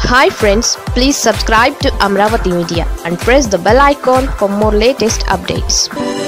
hi friends please subscribe to Amaravati media and press the bell icon for more latest updates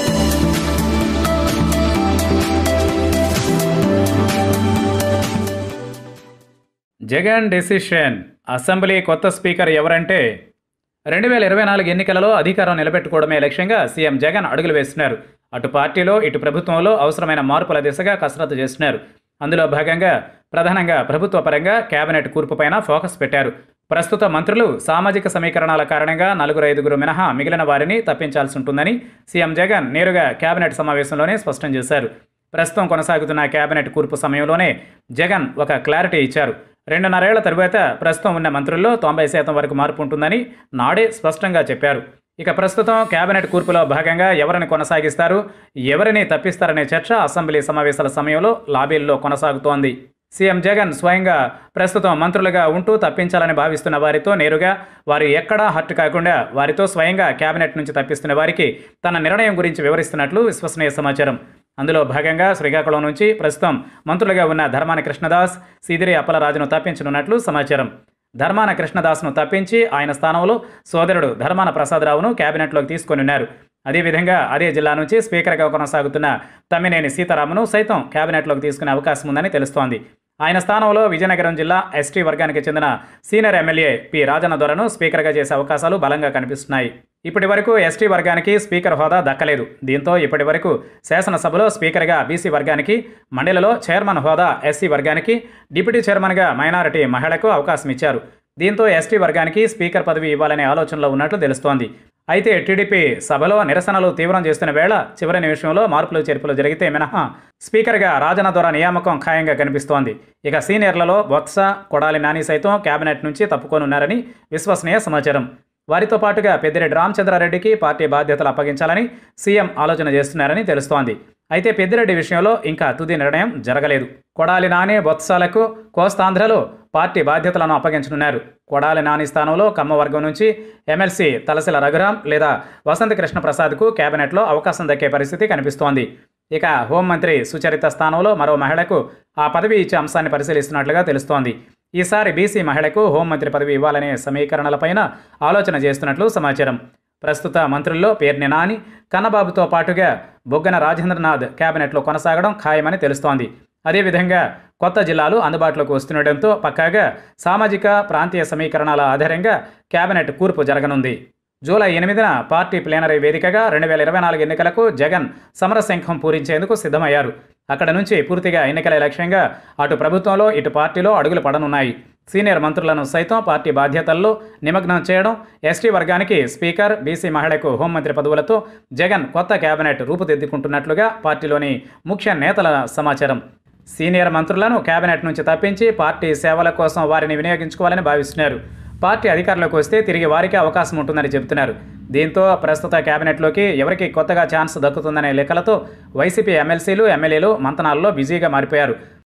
Jagan decision assembly కొత్త speaker ఎవరంటే రెండు వేల ఇరవై నాలుగు ఎన్నికలలో అధికారం నిలబెట్టుకోవడమే లక్ష్యంగా సీఎం జగన్ అడుగులు వేస్తున్నారు అటు పార్టీలో ఇటు ప్రభుత్వంలో అవసరమైన మార్పుల దిశగా కసరత్తు చేస్తున్నారు అందులో భాగంగా ప్రధానంగా ప్రభుత్వ పరంగా కేబినెట్ కూర్పుపైన ఫోకస్ పెట్టారు ప్రస్తుత మంత్రులు సామాజిక సమీకరణాల కారణంగా నలుగురు ఐదుగురు మినహా మిగిలిన వారిని తప్పించాల్సి ఉంటుందని సీఎం జగన్ నేరుగా కేబినెట్ సమావేశంలోనే స్పష్టం చేశారు ప్రస్తుతం కొనసాగుతున్న కేబినెట్ కూర్పు సమయంలోనే జగన్ ఒక క్లారిటీ ఇచ్చారు రెండున్నరేళ్ల తరువాత ప్రస్తుతం ఉన్న మంత్రుల్లో తొంభై శాతం వరకు మార్పు ఉంటుందని నాడే స్పష్టంగా చెప్పారు ఇక ప్రస్తుతం కేబినెట్ కూర్పులో భాగంగా ఎవరిని కొనసాగిస్తారు ఎవరిని తప్పిస్తారనే చర్చ అసెంబ్లీ సమావేశాల సమయంలో లాబీల్లో కొనసాగుతోంది సీఎం జగన్ స్వయంగా ప్రస్తుతం మంత్రులుగా ఉంటూ తప్పించాలని భావిస్తున్న వారితో నేరుగా వారు ఎక్కడా హర్ట్ కాకుండా వారితో స్వయంగా కేబినెట్ నుంచి తప్పిస్తున్న వారికి తన నిర్ణయం గురించి వివరిస్తున్నట్లు విశ్వసనీయ సమాచారం అందులో భాగంగా శ్రీకాకుళం నుంచి ప్రస్తుతం మంత్రులుగా ఉన్న ధర్మాన కృష్ణదాస్ సీదిరి అప్పలరాజును తప్పించనున్నట్లు సమాచారం ధర్మాన కృష్ణదాస్ను తప్పించి ఆయన స్థానంలో సోదరుడు ధర్మాన ప్రసాదరావును కేబినెట్లోకి తీసుకొనున్నారు అదేవిధంగా అదే జిల్లా నుంచి స్పీకర్గా కొనసాగుతున్న తమ్మినేని సీతారామును సైతం కేబినెట్లోకి తీసుకునే అవకాశం ఉందని తెలుస్తోంది ఆయన స్థానంలో విజయనగరం జిల్లా ఎస్టీ వర్గానికి చెందిన సీనియర్ ఎమ్మెల్యే పి రాజన్న దొరను స్పీకర్గా చేసే అవకాశాలు బలంగా కనిపిస్తున్నాయి ఇప్పటి వరకు ఎస్టీ వర్గానికి స్పీకర్ హోదా దక్కలేదు దీంతో ఇప్పటి వరకు శాసనసభలో స్పీకర్గా బీసీ వర్గానికి మండలిలో చైర్మన్ హోదా ఎస్సీ వర్గానికి డిప్యూటీ చైర్మన్గా మైనారిటీ మహిళకు అవకాశం ఇచ్చారు దీంతో ఎస్టీ వర్గానికి స్పీకర్ పదవి ఇవ్వాలనే ఆలోచనలో ఉన్నట్లు తెలుస్తోంది అయితే టీడీపీ సభలో నిరసనలు తీవ్రం చేస్తున్న వేళ చివరి నిమిషంలో మార్పులు చేర్పులు జరిగితే మినహా స్పీకర్గా రాజన ద్వారా నియామకం ఖాయంగా కనిపిస్తోంది ఇక సీనియర్లలో బొత్స కొడాలి నాని సైతం కేబినెట్ నుంచి తప్పుకోనున్నారని విశ్వసనీయ సమాచారం వారితో పాటుగా పెద్దిరెడ్డి రామచంద్రారెడ్డికి పార్టీ బాధ్యతలు అప్పగించాలని సీఎం ఆలోచన చేస్తున్నారని తెలుస్తోంది అయితే పెద్దిరెడ్డి విషయంలో ఇంకా తుది నిర్ణయం జరగలేదు కొడాలి నాని బొత్సాలకు కోస్తాంధ్రలో పార్టీ బాధ్యతలను అప్పగించనున్నారు కొడాలి నాని స్థానంలో కమ్మ వర్గం నుంచి ఎమ్మెల్సీ తలసిల రఘురాం లేదా వసంత కృష్ణ ప్రసాద్కు కేబినెట్లో అవకాశం దక్కే పరిస్థితి కనిపిస్తోంది ఇక హోంమంత్రి సుచరిత స్థానంలో మరో మహిళకు ఆ పదవి ఇచ్చే అంశాన్ని పరిశీలిస్తున్నట్లుగా తెలుస్తోంది ఈసారి బీసీ మహిళకు హోంమంత్రి పదవి ఇవ్వాలనే సమీకరణలపైన ఆలోచన చేస్తున్నట్లు సమాచారం ప్రస్తుత మంత్రుల్లో పేర్ని నాని కన్నబాబుతో పాటుగా బొగ్గన రాజేంద్రనాథ్ కేబినెట్లో కొనసాగడం ఖాయమని తెలుస్తోంది అదేవిధంగా కొత్త జిల్లాలు అందుబాటులోకి వస్తుండటంతో పక్కాగా సామాజిక ప్రాంతీయ సమీకరణాల ఆధారంగా కేబినెట్ కూర్పు జరగనుంది జూలై ఎనిమిదిన పార్టీ ప్లేనరీ వేదికగా రెండు వేల ఇరవై నాలుగు ఎన్నికలకు జగన్ సమరశంఖం పూరించేందుకు సిద్ధమయ్యారు అక్కడ నుంచి పూర్తిగా ఎన్నికల లక్ష్యంగా అటు ప్రభుత్వంలో ఇటు పార్టీలో అడుగులు పడనున్నాయి సీనియర్ మంత్రులను సైతం పార్టీ బాధ్యతల్లో నిమగ్నం చేయడం ఎస్టీ వర్గానికి స్పీకర్ బీసీ మహిళకు హోంమంత్రి పదవులతో జగన్ కొత్త కేబినెట్ రూపుదిద్దుకుంటున్నట్లుగా పార్టీలోని ముఖ్య నేతల సమాచారం సీనియర్ మంత్రులను కేబినెట్ నుంచి తప్పించి పార్టీ సేవల కోసం వారిని వినియోగించుకోవాలని భావిస్తున్నారు పార్టీ అధికారంలోకి వస్తే తిరిగి వారికే అవకాశం ఉంటుందని చెబుతున్నారు దీంతో ప్రస్తుత కేబినెట్లోకి ఎవరికి కొత్తగా ఛాన్స్ దక్కుతుందనే లెక్కలతో వైసీపీ ఎమ్మెల్సీలు ఎమ్మెల్యేలు మంతనాల్లో బిజీగా మారిపోయారు